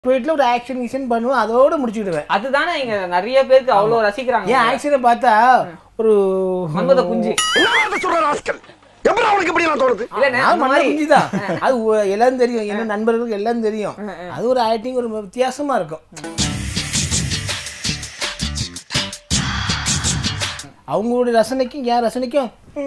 போயிட்டுல ஒரு ஆக்ஷன் கிஷன் பண்ணுவேன் அதோட முடிச்சுக்கிடுவேன் அதுதானே இங்க நிறைய பேருக்கு அவ்வளவு ரசிக்கிறாங்க ஏன் ஆக்ஷனை பார்த்தா ஒரு மன்மத குஞ்சு சொல்ற ராஸ்கல் எப்படி அவனுக்கு இப்படி நான் தோணுது இல்லண்ணே, நான் அந்த மன்மத மாதிரி குஞ்சு தான் அது ஒ- எல்லாம் தெரியும் என்ன நண்பர்களுக்கு எல்லாம் தெரியும் அது ஒரு ஆக்டிங் ஒரு வித்தியாசமா இருக்கும் அவங்களுடைய ரசனைக்கும் என் ரசனைக்கும்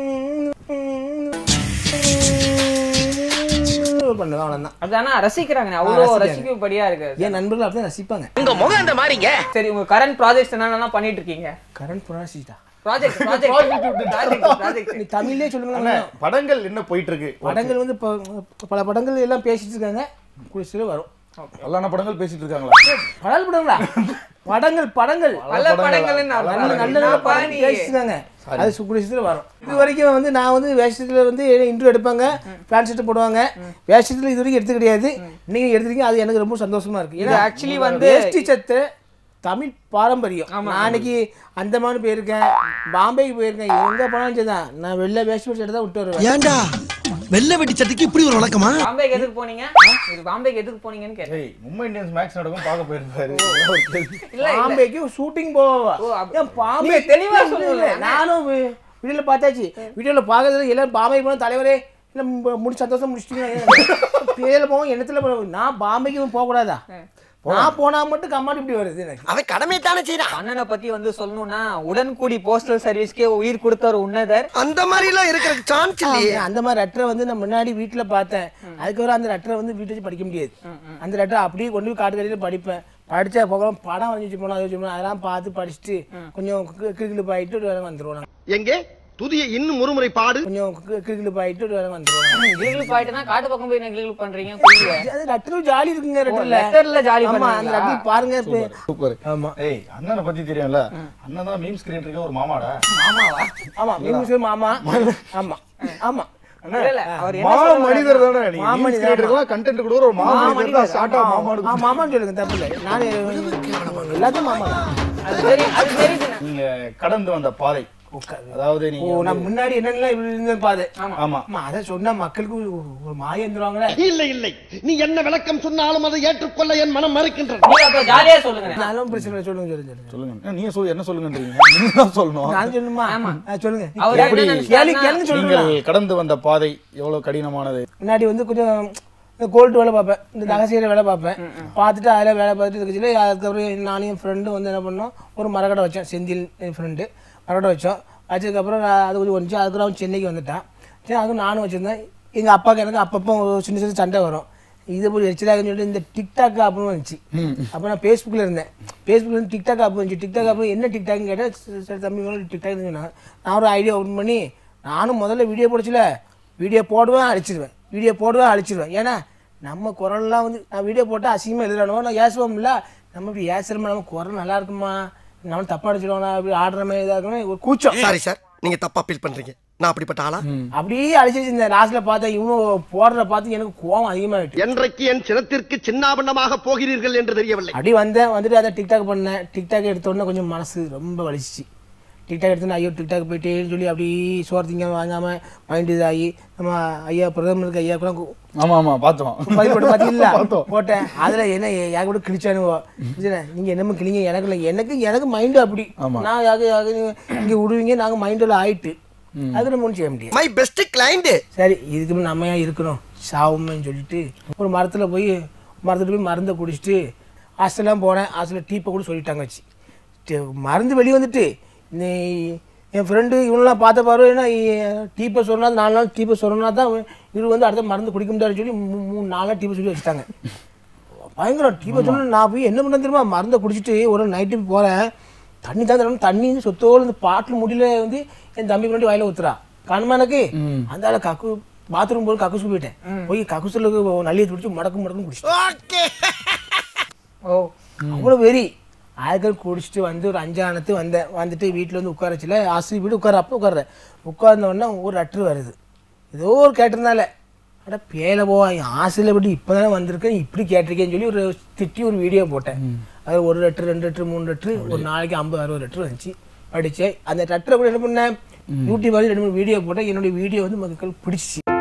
பண்ணுவேன் அவ்வளோதான் அதுதானே ரசிக்கிறாங்க அவ்வளவு ரசிக்கிறாங்க. ரசிக்கும்படியா இருக்கு என் நண்பர்கள் அப்படிதான் ரசிப்பாங்க உங்க முகம் இந்த மாதிரிங்க சரி உங்க கரண்ட் ப்ராஜெக்ட்ஸ் என்னென்னலாம் பண்ணிட்டு இருக்கீங்க கரண்ட் ப்ரொனன்சிட்டா ப்ராஜெக்ட் ப்ராஜெக்ட் ப்ராஜெக்ட் ப்ராஜெக்ட் நீ தமிழ்லேயே சொல்லுங்க படங்கள் என்ன போயிட்டு இருக்கு படங்கள் வந்து இப்போ பல படங்கள் எல்லாம் பேசிட்டு இருக்காங்க குடிச்சிட்டு வரும் பல்லான படங்கள் பேசிட்டு இருக்காங்களா படல் படங்களா படங்கள் படங்கள் பல படங்கள் நல்ல நல்ல நல்ல படம் பேசிட்டாங்க அது சுக்குடிசத்தில் வரும் இது வரைக்கும் வந்து நான் வந்து வேஷத்தில் வந்து இன்டர்வியூ எடுப்பாங்க ஃபேன் ஷர்ட் போடுவாங்க வேஷத்தில் இது வரைக்கும் எடுத்து கிடையாது நீங்க எடுத்துருக்கீங்க அது எனக்கு ரொம்ப சந்தோஷமா இருக்கு இது ஏன்னா actually வந்து- வேஷ்டி சத்து தமிழ் பாரம்பரியம் நான் அன்னைக்கு அந்தமான் போயிருக்கேன் பாம்பேக்கு போயிருக்கேன் எங்க போனாலும் சரிதான் நான் வெளில வேஷ்டி சட்டை தான் விட்டு வருவேன் ஏண்டா வெள்ளை வெட்டி சட்டைக்கு இப்படி ஒரு வழக்கமா பாம்பேக்கு எதுக்கு போனீங்க இது பாம்பேக்கு எதுக்கு போனீங்கன்னு கேட்டேன் ஏய் மும்பை இந்தியன்ஸ் மேட்ச் நடக்கும் பார்க்க போயிருப்பாரு ஒரு கேள்வி. இல்ல இல்ல பாம்பேக்கு ஷூட்டிங் போவா ஓ, அப்ப- ஏன் பாம்பே நீங்க தெளிவா இல்ல, சொல்லுங்க. இல்ல, நானும் வீடியோல பார்த்தாச்சு வீடியோல பார்க்கறது எல்லாம் பாம்பே போன தலைவரே இல்ல மு- முடிச்சு சந்தோஷம் முடிச்சிட்டீங்க பேரில் போவோம் எண்ணத்துல போவோம் நான் பாம்பேக்கு போக கூடாதா நான் போனா மட்டும் கம்மாடி இப்படி வருது எனக்கு அவன் கடமை தானே செய்யறான் அண்ணனை பத்தி வந்து சொல்லணும்னா உடன்கூடி போஸ்டல் சர்வீஸ்க்கே உயிர் கொடுத்த ஒரு உன்னதர் அந்த மாதிரி எல்லாம் இருக்கிறதுக்கு சான்ஸ் இல்லையே அந்த மாதிரி லெட்டரை வந்து நான் முன்னாடி வீட்டில் பார்த்தேன் அதுக்கப்புறம் அந்த லெட்டரை வந்து வீட்டு வச்சு படிக்க முடியாது அந்த லெட்டரை அப்படியே கொண்டு போய் காட்டு கடையில் படிப்பேன் படிச்சா போகலாம் படம் வரைஞ்சி போனோம் அதை வச்சு போனோம் அதெல்லாம் பார்த்து படிச்சுட்டு கொஞ்சம் கிரிக்கில் பாயிட்டு ஒரு வேலை வந்துருவோம் நாங்க. எங்கே துதியை இன்னும் ஒருமுறை பாடு கொஞ்சம் கிரிக்கில் பாயிட்டு ஒரு வேலை வந்துருவோம் நாங்க. கிளிகள் பாயிட்டுனா காட்டு பக்கம் போய் கிளிகள் பண்றீங்க புரியல அது லெட்டரும் ஜாலி இருக்குங்க லெட்டர்ல லெட்டர்ல ஜாலி ஆமா அந்த பண்ணுவீங்களா லெட்டர் பாருங்க இப்ப சூப்பர் ஆமா ஏய் அண்ணனை பத்தி தெரியும்ல அண்ணன் தான் மீம் ஸ்கிரீன் இருக்க ஒரு மாமாடா ஆமாவா ஆமா மியூசியம் மாமா ஆமா ஆமா இல்ல, இல்ல, அவர் என்ன மா சொல்றாரு? மனிதர் தானே நீ மீம் மாமனிதர், ஸ்கிரீன் இருக்கலாம் கண்டென்ட் கூட ஒரு மா மனிதர் தான் ஸ்டார்ட் ஆகும் மாமாடு ஆ, மாமான்னு சொல்லுங்க தப்பு இல்லை நான் எல்லாத்தையும் மாமா தான். அது சரி அது தெரியுதுண்ணே. நீங்க கடந்து வந்த பாதை அதாவது ஓ நீங்க நான் முன்னாடி என்னென்ன இப்படி இருந்தேன் பாரு ஆமா ஆமா அதை சொன்னா மக்களுக்கு ஒரு ஒரு மாயம் இருந்துருவாங்களே இல்லை இல்லை நீ என்ன விளக்கம் சொன்னாலும் அதை ஏற்றுக்கொள்ள என் மனம் மறுக்கின்றது நீங்க அப்ப ஜாலியா சொல்லுங்க நானும் பிரச்சனை இல்லை. சொல்லுங்க சொல்லுங்க சொல்லுங்க சொல்லுங்க நீங்க சொல்லு என்ன சொல்லுங்கன்றீங்க நீங்க தான் சொல்லணும் நான் சொல்லணுமா ஆ, சொல்லுங்க அவர் என்ன எப்படி? கேள்வி நினைச்சாருன்னா, கேளுங்க சொல்லுங்க நீங்கள் கடந்து வந்த பாதை எவ்வளவு கடினமானது முன்னாடி வந்து கொஞ்சம் இந்த கோல்டு வேலை பார்ப்பேன் இந்த நகைசீர வேலை பார்ப்பேன் பார்த்துட்டு அதில் வேலை பார்த்துட்டு இருக்கச்சுல அதுக்கப்புறம் நானும் என் ஃப்ரெண்டும் வந்து என்ன பண்ணோம் ஒரு மரக்கடை வச்சோம் செந்தில் என் ஃப்ரெண்டு மரக்கடை வச்சோம் வச்சதுக்கப்புறம் நான் அது கொஞ்சம் வந்துச்சு அதுக்கப்புறம் அவன் சென்னைக்கு வந்துட்டான் சரி அதுவும் நானும் வச்சுருந்தேன் எங்கள் அப்பாவுக்கு எனக்கு அப்பப்போ ஒரு சின்ன சின்ன சண்டை வரும் இதை போய் எரிச்சலாகன்னு சொல்லிட்டு இந்த டிக்டாக் அப்படின்னு வந்துச்சு அப்போ நான் ஃபேஸ்புக்கில் இருந்தேன் ஃபேஸ்புக்கில் இருந்து டிக்டாக் ஆப் வந்துச்சு டிக்டாக் ஆப் என்ன டிக்டாக்னு கேட்டால் சரி தம்பி மேலே டிக்டாக் சொன்னாங்க நான் ஒரு ஐடியா ஓப்பன் பண்ணி நானும் முதல்ல வீடியோ போடச்சுல வீடியோ போடுவேன் அழிச்சிடுவேன் வீடியோ போடுவேன் அழிச்சிடுவேன் ஏன்னா நம்ம குரல்லாம் வந்து நான் வீடியோ போட்டால் அசிங்கமாக எழுதுறானோ நான் ஏசுவோம்ல நம்ம இப்படி ஏசுறோமா நம்ம குரல் நல்லா இருக்குமா நம்ம தப்பா அடிச்சிடுவோம் அப்படி ஆடுற மாதிரி இதாக இருக்கணும் ஒரு கூச்சம் சாரி சார் நீங்க தப்பா ஃபீல் பண்றீங்க நான் அப்படிப்பட்ட ஆளா அப்படியே அழிச்சு இந்த லாஸ்ட்டில் பார்த்தேன் இவனும் போடுறத பார்த்து எனக்கு கோவம் அதிகமாகிட்டு என்றைக்கு என் சினத்திற்கு சின்னாபண்ணமாக போகிறீர்கள் என்று தெரியவில்லை அப்படி வந்தேன் வந்துட்டு அதை டிக்டாக் பண்ணேன் டிக்டாக் எடுத்த உடனே கொஞ்சம் மனசு ரொம்ப வலிச்சிச்சு டிக்டாக் எடுத்தோன்னே ஐயோ டிக்டாக் போயிட்டேன்னு சொல்லி அப்படி சோறு திங்க வாங்காமல் மைண்ட் இதாகி நம்ம ஐயா பிரதமருக்கு ஐயா கூட கு- ஆமா ஆமா பார்த்தோம் பதிவு போட்டு பார்த்தீங்களா பார்த்தோம். போட்டேன் அதில் என்ன என் கூட கிழிச்சானுவோ நீங்கள் என்னமோ கிழிங்க எனக்கு இல்லை எனக்கு எனக்கு மைண்டு அப்படி ஆமா. நான் யாக யாக இங்கே விடுவீங்க நாங்கள் மைண்டில் ஆயிட்டு அது நம்ம ஒன்றும் செய்ய முடியாது மை பெஸ்ட் கிளைண்ட் சரி இதுக்கு முன்ன நம்ம ஏன் இருக்கணும் சாவுமேன்னு சொல்லிட்டு ஒரு மரத்தில் போய் மரத்துல போய் மருந்தை குடிச்சிட்டு ஹாஸ்டல்லாம் போனேன் ஹாஸ்டலில் டீப்பை கூட சொல்லிட்டாங்க வச்சு டி- மருந்து வெளியே வந்துட்டு நீ என் ஃப்ரெண்டு இவனெல்லாம் பார்த்த பாரு ஏன்னா டீப்பை சொன்னா நாலு நாள் டீப்பை சொன்னா தான் இவர் வந்து அடுத்த மருந்து குடிக்க முடியாதுன்னு சொல்லி மூ- மூணு நாலு நாள் டீப்பை சொல்லி வச்சுட்டாங்க பயங்கரம் டீப்பை சொன்னா நான் போய் என்ன பண்ண தெரியுமா மருந்தை குடிச்சிட்டு ஒரு நைட்டு போகிறேன் தண்ணி தான் தரணும் தண்ணி வந்து சொத்தோடு இந்த பாட்டில் முடியல வந்து என் தம்பி கொண்டு வாயில ஊத்துறா காணுமா எனக்கு அந்த ஆளு கக்கு பாத்ரூம் போய் கக்குசு போயிட்டேன் போய் கக்குசுல நல்லியை பிடிச்சி மடக்கு மடக்குன்னு குடிச்சிட்டேன் ஓ அவ்வளோ வெறி ஆட்கள் குடிச்சிட்டு வந்து ஒரு அஞ்சானத்து வந்தேன் வந்துட்டு வீட்டில் வந்து உட்காரச்சில ஆசி வீடு உட்கார அப்போ உட்கார்றேன் உட்கார்ந்த உடனே ஒரு லெட்ரு வருது ஏதோ ஒரு கேட்டிருந்தால அட பேல போ ஆசையில் விட்டு இப்போ தானே வந்திருக்கேன் இப்படி கேட்டிருக்கேன்னு சொல்லி ஒரு திட்டி ஒரு வீடியோ போட்டேன் அது ஒரு லெட்ரு ரெண்டு லெட்ரு மூணு லெட்ரு ஒரு நாளைக்கு ஐம்பது அறுபது லெட்ரு வந்துச்சு படித்தேன் அந்த லெட்டரை கூட என்ன பண்ணேன் யூடியூப் வந்து ரெண்டு மூணு வீடியோ போட்டேன் என்னுடைய வீடியோ வந்து மக்கள் பிடிச்சிச்சு